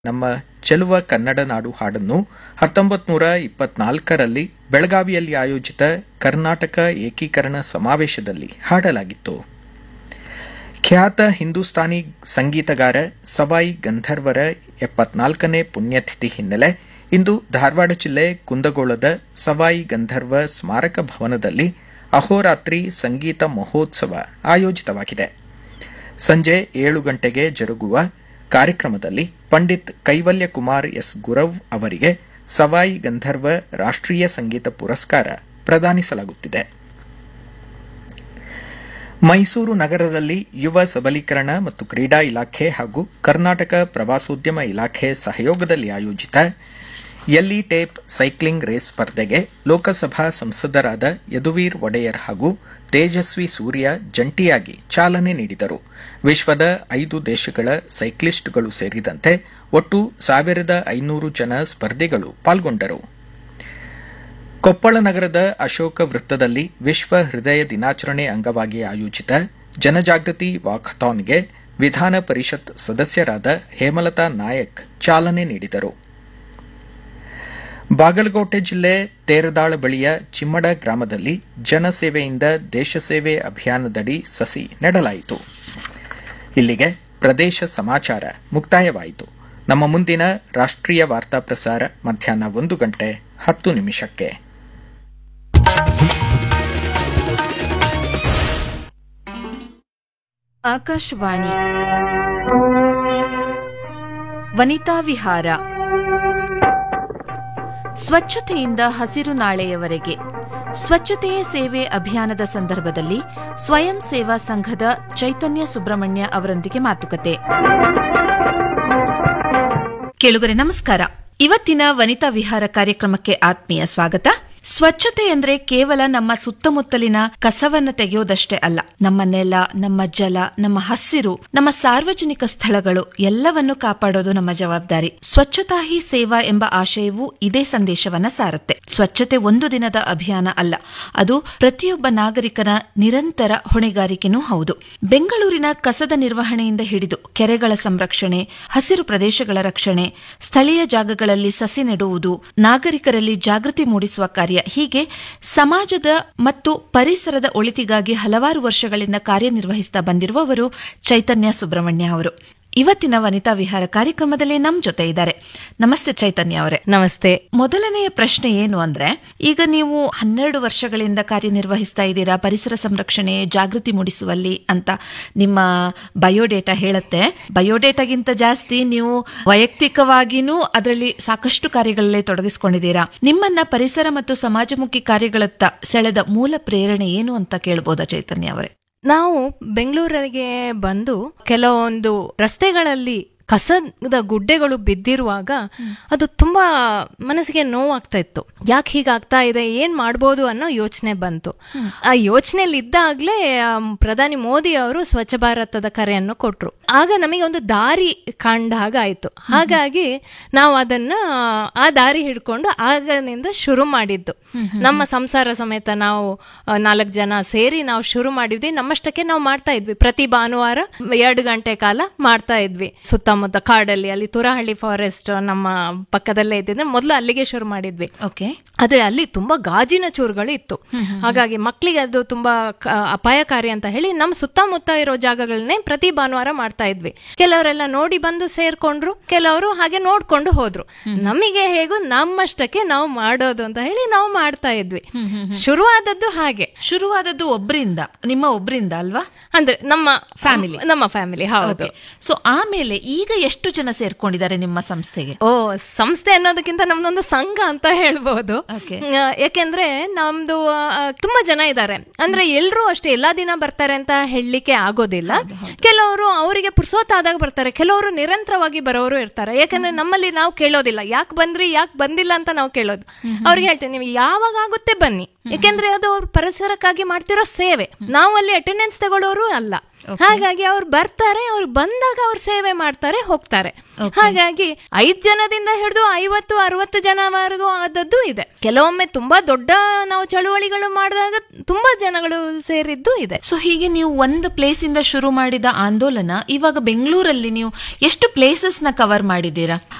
ನಮ್ಮ ಚೆಲುವ ಕನ್ನಡ ನಾಡು ಹಾಡನ್ನು ಹತ್ತೊಂಬತ್ತು ನೂರ ಇಪ್ಪತ್ನಾಲ್ಕರಲ್ಲಿ ಬೆಳಗಾವಿಯಲ್ಲಿ ಆಯೋಜಿತ ಕರ್ನಾಟಕ ಏಕೀಕರಣ ಸಮಾವೇಶದಲ್ಲಿ ಹಾಡಲಾಗಿತ್ತು ಖ್ಯಾತ ಹಿಂದೂಸ್ತಾನಿ ಸಂಗೀತಗಾರ ಸವಾಯಿ ಗಂಧರ್ವರ ಎಪ್ಪತ್ನಾಲ್ಕನೇ ಪುಣ್ಯತಿಥಿ ಹಿನ್ನೆಲೆ ಇಂದು ಧಾರವಾಡ ಜಿಲ್ಲೆ ಕುಂದಗೋಳದ ಸವಾಯಿ ಗಂಧರ್ವ ಸ್ಮಾರಕ ಭವನದಲ್ಲಿ ಅಹೋರಾತ್ರಿ ಸಂಗೀತ ಮಹೋತ್ಸವ ಆಯೋಜಿತವಾಗಿದೆ ಸಂಜೆ ಏಳು ಗಂಟೆಗೆ ಜರುಗುವ ಕಾರ್ಯಕ್ರಮದಲ್ಲಿ ಪಂಡಿತ್ ಕೈವಲ್ಯ ಕುಮಾರ್ ಎಸ್ ಗುರವ್ ಅವರಿಗೆ ಸವಾಯಿ ಗಂಧರ್ವ ರಾಷ್ಟ್ರೀಯ ಸಂಗೀತ ಪುರಸ್ಕಾರ ಪ್ರದಾನಿಸಲಾಗುತ್ತಿದೆ ಮೈಸೂರು ನಗರದಲ್ಲಿ ಯುವ ಸಬಲೀಕರಣ ಮತ್ತು ಕ್ರೀಡಾ ಇಲಾಖೆ ಹಾಗೂ ಕರ್ನಾಟಕ ಪ್ರವಾಸೋದ್ಯಮ ಇಲಾಖೆ ಸಹಯೋಗದಲ್ಲಿ ಆಯೋಜಿತ ಎಲ್ಲಿ ಟೇಪ್ ಸೈಕ್ಲಿಂಗ್ ರೇಸ್ ಸ್ಪರ್ಧೆಗೆ ಲೋಕಸಭಾ ಸಂಸದರಾದ ಯದುವೀರ್ ಒಡೆಯರ್ ಹಾಗೂ ತೇಜಸ್ವಿ ಸೂರ್ಯ ಜಂಟಿಯಾಗಿ ಚಾಲನೆ ನೀಡಿದರು ವಿಶ್ವದ ಐದು ದೇಶಗಳ ಸೈಕ್ಲಿಸ್ಟ್ಗಳು ಸೇರಿದಂತೆ ಒಟ್ಟು ಸಾವಿರದ ಐನೂರು ಜನ ಸ್ಪರ್ಧಿಗಳು ಪಾಲ್ಗೊಂಡರು ಕೊಪ್ಪಳ ನಗರದ ಅಶೋಕ ವೃತ್ತದಲ್ಲಿ ವಿಶ್ವ ಹೃದಯ ದಿನಾಚರಣೆ ಅಂಗವಾಗಿ ಆಯೋಜಿತ ಜನಜಾಗೃತಿ ವಾಕಥಾನ್ಗೆ ವಿಧಾನ ಪರಿಷತ್ ಸದಸ್ಯರಾದ ಹೇಮಲತಾ ನಾಯಕ್ ಚಾಲನೆ ನೀಡಿದರು ಬಾಗಲಕೋಟೆ ಜಿಲ್ಲೆ ತೇರದಾಳ ಬಳಿಯ ಚಿಮ್ಮಡ ಗ್ರಾಮದಲ್ಲಿ ಜನಸೇವೆಯಿಂದ ದೇಶಸೇವೆ ಅಭಿಯಾನದಡಿ ಸಸಿ ನೆಡಲಾಯಿತು ಇಲ್ಲಿಗೆ ಪ್ರದೇಶ ಸಮಾಚಾರ ಮುಕ್ತಾಯವಾಯಿತು ನಮ್ಮ ಮುಂದಿನ ರಾಷ್ಟ್ರೀಯ ವಾರ್ತಾ ಪ್ರಸಾರ ಮಧ್ಯಾಹ್ನ ಒಂದು ಗಂಟೆ ಹತ್ತು ನಿಮಿಷಕ್ಕೆ ಆಕಾಶವಾಣಿ ವನಿತಾ ವಿಹಾರ ಸ್ವಚ್ಛತೆಯಿಂದ ಹಸಿರು ನಾಳೆಯವರೆಗೆ ಸ್ವಚ್ಛತೆಯೇ ಸೇವೆ ಅಭಿಯಾನದ ಸಂದರ್ಭದಲ್ಲಿ ಸ್ವಯಂ ಸೇವಾ ಸಂಘದ ಚೈತನ್ಯ ಸುಬ್ರಹ್ಮಣ್ಯ ಅವರೊಂದಿಗೆ ಮಾತುಕತೆ ಕೇಳುಗರೆ ನಮಸ್ಕಾರ ಇವತ್ತಿನ ವನಿತಾ ವಿಹಾರ ಕಾರ್ಯಕ್ರಮಕ್ಕೆ ಆತ್ಮೀಯ ಸ್ವಾಗತ ಸ್ವಚ್ಛತೆ ಅಂದ್ರೆ ಕೇವಲ ನಮ್ಮ ಸುತ್ತಮುತ್ತಲಿನ ಕಸವನ್ನ ತೆಗೆಯೋದಷ್ಟೇ ಅಲ್ಲ ನಮ್ಮ ನೆಲ ನಮ್ಮ ಜಲ ನಮ್ಮ ಹಸಿರು ನಮ್ಮ ಸಾರ್ವಜನಿಕ ಸ್ಥಳಗಳು ಎಲ್ಲವನ್ನು ಕಾಪಾಡೋದು ನಮ್ಮ ಜವಾಬ್ದಾರಿ ಸ್ವಚ್ಛತಾ ಹಿ ಸೇವಾ ಎಂಬ ಆಶಯವು ಇದೇ ಸಂದೇಶವನ್ನ ಸಾರುತ್ತೆ ಸ್ವಚ್ಛತೆ ಒಂದು ದಿನದ ಅಭಿಯಾನ ಅಲ್ಲ ಅದು ಪ್ರತಿಯೊಬ್ಬ ನಾಗರಿಕನ ನಿರಂತರ ಹೊಣೆಗಾರಿಕೆನೂ ಹೌದು ಬೆಂಗಳೂರಿನ ಕಸದ ನಿರ್ವಹಣೆಯಿಂದ ಹಿಡಿದು ಕೆರೆಗಳ ಸಂರಕ್ಷಣೆ ಹಸಿರು ಪ್ರದೇಶಗಳ ರಕ್ಷಣೆ ಸ್ಥಳೀಯ ಜಾಗಗಳಲ್ಲಿ ಸಸಿ ನೆಡುವುದು ನಾಗರಿಕರಲ್ಲಿ ಜಾಗೃತಿ ಮೂಡಿಸುವ ಕಾರ್ಯ ಹೀಗೆ ಸಮಾಜದ ಮತ್ತು ಪರಿಸರದ ಒಳಿತಿಗಾಗಿ ಹಲವಾರು ವರ್ಷಗಳಿಂದ ಕಾರ್ಯನಿರ್ವಹಿಸುತ್ತಾ ಬಂದಿರುವವರು ಚೈತನ್ಯ ಸುಬ್ರಹ್ಮಣ್ಯ ಅವರು ಇವತ್ತಿನ ವನಿತಾ ವಿಹಾರ ಕಾರ್ಯಕ್ರಮದಲ್ಲಿ ನಮ್ ಜೊತೆ ಇದ್ದಾರೆ ನಮಸ್ತೆ ಚೈತನ್ಯ ಅವರೇ ನಮಸ್ತೆ ಮೊದಲನೆಯ ಪ್ರಶ್ನೆ ಏನು ಅಂದ್ರೆ ಈಗ ನೀವು ಹನ್ನೆರಡು ವರ್ಷಗಳಿಂದ ಕಾರ್ಯನಿರ್ವಹಿಸ್ತಾ ಇದ್ದೀರಾ ಪರಿಸರ ಸಂರಕ್ಷಣೆ ಜಾಗೃತಿ ಮೂಡಿಸುವಲ್ಲಿ ಅಂತ ನಿಮ್ಮ ಬಯೋಡೇಟಾ ಹೇಳುತ್ತೆ ಬಯೋಡೇಟಾಗಿಂತ ಜಾಸ್ತಿ ನೀವು ವೈಯಕ್ತಿಕವಾಗಿನೂ ಅದರಲ್ಲಿ ಸಾಕಷ್ಟು ಕಾರ್ಯಗಳಲ್ಲಿ ತೊಡಗಿಸಿಕೊಂಡಿದ್ದೀರಾ ನಿಮ್ಮನ್ನ ಪರಿಸರ ಮತ್ತು ಸಮಾಜಮುಖಿ ಕಾರ್ಯಗಳತ್ತ ಸೆಳೆದ ಮೂಲ ಪ್ರೇರಣೆ ಏನು ಅಂತ ಕೇಳಬಹುದಾ ಚೈತನ್ಯ ಅವರೇ ನಾವು ಬೆಂಗಳೂರಿಗೆ ಬಂದು ಕೆಲವೊಂದು ರಸ್ತೆಗಳಲ್ಲಿ ಕಸದ ಗುಡ್ಡೆಗಳು ಬಿದ್ದಿರುವಾಗ ಅದು ತುಂಬಾ ಮನಸ್ಸಿಗೆ ನೋವಾಗ್ತಾ ಇತ್ತು ಯಾಕೆ ಹೀಗಾಗ್ತಾ ಇದೆ ಏನ್ ಮಾಡ್ಬೋದು ಅನ್ನೋ ಯೋಚನೆ ಬಂತು ಆ ಯೋಚನೆಯಲ್ಲಿ ಇದ್ದಾಗ್ಲೇ ಪ್ರಧಾನಿ ಮೋದಿ ಅವರು ಸ್ವಚ್ಛ ಭಾರತದ ಕರೆಯನ್ನು ಕೊಟ್ರು ಆಗ ನಮಗೆ ಒಂದು ದಾರಿ ಕಂಡ ಹಾಗಾಯ್ತು ಹಾಗಾಗಿ ನಾವು ಅದನ್ನ ಆ ದಾರಿ ಹಿಡ್ಕೊಂಡು ಆಗನಿಂದ ಶುರು ಮಾಡಿದ್ದು ನಮ್ಮ ಸಂಸಾರ ಸಮೇತ ನಾವು ನಾಲ್ಕು ಜನ ಸೇರಿ ನಾವು ಶುರು ಮಾಡಿದ್ವಿ ನಮ್ಮಷ್ಟಕ್ಕೆ ನಾವು ಮಾಡ್ತಾ ಇದ್ವಿ ಪ್ರತಿ ಭಾನುವಾರ ಎರಡು ಗಂಟೆ ಕಾಲ ಮಾಡ್ತಾ ಇದ್ವಿ ಸುತ್ತಮುತ್ತ ಕಾಡಲ್ಲಿ ಅಲ್ಲಿ ತುರಹಳ್ಳಿ ಫಾರೆಸ್ಟ್ ನಮ್ಮ ಪಕ್ಕದಲ್ಲೇ ಇದ್ದಿದ್ರೆ ಮೊದಲು ಅಲ್ಲಿಗೆ ಶುರು ಮಾಡಿದ್ವಿ ಓಕೆ ಆದ್ರೆ ಅಲ್ಲಿ ತುಂಬಾ ಗಾಜಿನ ಚೂರುಗಳು ಇತ್ತು ಹಾಗಾಗಿ ಮಕ್ಕಳಿಗೆ ಅದು ತುಂಬಾ ಕ- ಅಪಾಯಕಾರಿ ಅಂತ ಹೇಳಿ ನಮ್ಮ ಸುತ್ತಮುತ್ತ ಇರೋ ಜಾಗಗಳನ್ನೇ ಪ್ರತಿ ಭಾನುವಾರ ಮಾಡ್ತಾ ಇದ್ವಿ ಕೆಲವರೆಲ್ಲ ನೋಡಿ ಬಂದು ಸೇರ್ಕೊಂಡ್ರು ಕೆಲವರು ಹಾಗೆ ನೋಡ್ಕೊಂಡು ಹೋದ್ರು ನಮಗೆ ಹೇಗೂ ನಮ್ಮಷ್ಟಕ್ಕೆ ನಾವು ಮಾಡೋದು ಅಂತ ಹೇಳಿ ನಾವು ಮಾಡ್ತಾ ಇದ್ವಿ ಶುರುವಾದದ್ದು ಹಾಗೆ ಶುರುವಾದದ್ದು ಒಬ್ರಿಂದ ನಿಮ್ಮ ಒಬ್ರಿಂದ ಅಲ್ವಾ ಅಂದ್ರೆ ನಮ್ಮ ಫ್ಯಾಮಿಲಿ ನಮ್ಮ ಫ್ಯಾಮಿಲಿ ಹೌದು ಸೊ ಆಮೇಲೆ ಈಗ ಎಷ್ಟು ಜನ ಸೇರ್ಕೊಂಡಿದ್ದಾರೆ ನಿಮ್ಮ ಸಂಸ್ಥೆಗೆ ಓ ಸಂಸ್ಥೆ ಅನ್ನೋದಕ್ಕಿಂತ ನಮ್ದೊಂದು ಸಂಘ ಅಂತ ಹೇಳ್ಬೋದು Okay. ಆ, ಯಾಕೆಂದ್ರೆ ನಮ್ದು ಆ, ತುಂಬಾ ಜನ ಇದ್ದಾರೆ ಅಂದ್ರೆ ಎಲ್ರೂ ಅಷ್ಟೇ ಎಲ್ಲಾ ದಿನ ಬರ್ತಾರೆ ಅಂತ ಹೇಳಲಿಕ್ಕೆ ಆಗೋದಿಲ್ಲ ಕೆಲವರು ಅವರಿಗೆ ಪುರ್ಸೋತಾದಾಗ ಬರ್ತಾರೆ ಕೆಲವರು ನಿರಂತರವಾಗಿ ಬರೋರು ಇರ್ತಾರೆ ಯಾಕಂದ್ರೆ ನಮ್ಮಲ್ಲಿ ನಾವು ಕೇಳೋದಿಲ್ಲ ಯಾಕೆ ಬಂದ್ರಿ ಯಾಕೆ ಬಂದಿಲ್ಲ ಅಂತ ನಾವು ಕೇಳೋದು ಅವ್ರಿಗೆ ಹೇಳ್ತೀವಿ ನೀವು ಯಾವಾಗ ಆಗುತ್ತೆ ಬನ್ನಿ ಯಾಕೆಂದ್ರೆ ಅದು ಅವ್ರ ಪರಿಸರಕ್ಕಾಗಿ ಮಾಡ್ತಿರೋ ಸೇವೆ ನಾವು ಅಲ್ಲಿ ಅಟೆಂಡೆನ್ಸ್ ತಗೊಳ್ಳೋರು ಅಲ್ಲ ಹಾಗಾಗಿ ಅವ್ರು ಬರ್ತಾರೆ ಅವ್ರು ಬಂದಾಗ ಅವ್ರು ಸೇವೆ ಮಾಡ್ತಾರೆ ಹೋಗ್ತಾರೆ ಹಾಗಾಗಿ ಐದ್ ಜನದಿಂದ ಹಿಡಿದು ಐವತ್ತು ಅರವತ್ತು ಜನವರೆಗೂ ಆದದ್ದು ಇದೆ ಕೆಲವೊಮ್ಮೆ ತುಂಬಾ ದೊಡ್ಡ ನಾವು ಚಳುವಳಿಗಳು ಮಾಡಿದಾಗ ತುಂಬಾ ಜನಗಳು ಸೇರಿದ್ದು ಇದೆ ಸೊ ಹೀಗೆ ನೀವು ಒಂದು ಪ್ಲೇಸ್ ಇಂದ ಶುರು ಮಾಡಿದ ಆಂದೋಲನ ಇವಾಗ ಬೆಂಗಳೂರಲ್ಲಿ ನೀವು ಎಷ್ಟು ಪ್ಲೇಸಸ್ ನ ಕವರ್ ಮಾಡಿದ್ದೀರಾ